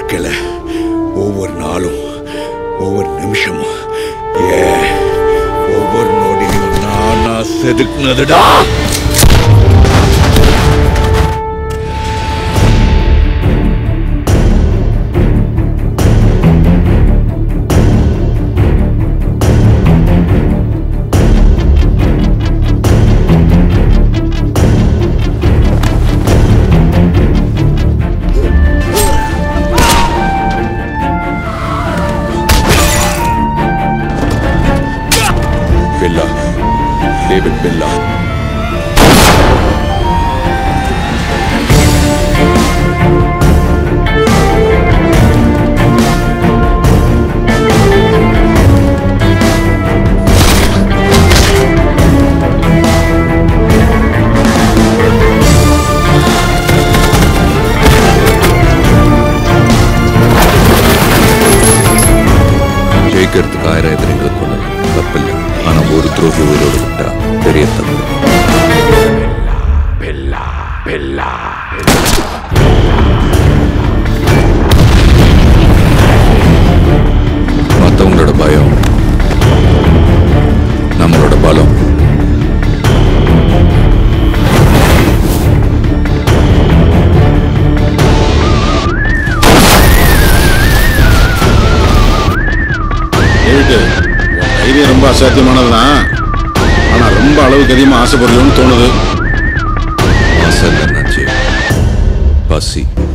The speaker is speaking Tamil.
வாழ்க்கையில ஒவ்வொரு நாளும் ஒவ்வொரு நிமிஷமும் ஏன் ஒவ்வொரு நொடியும் நானா செதுக்குனதுடா பில்லா டேவிட் பில்லா ஜெயிக்கிறதுக்கு ஆயிரம் எதிரிகளை கொள்ளலாம் தப்பில்லை ஆனா ஒரு துரோகி உயிரோடு விட்டா பெரிய தப்பு மற்றவங்களோட பயம் நம்மளோட பலம் டேவிட்டு உன் தைரியம் ரொம்ப அசாத்தியமானது தான் ஆனா ரொம்ப அளவுக்கு அதிகமாக ஆசைப்படுறோம்னு தோணுது ஆசை இல்லைன்னாச்சு பசி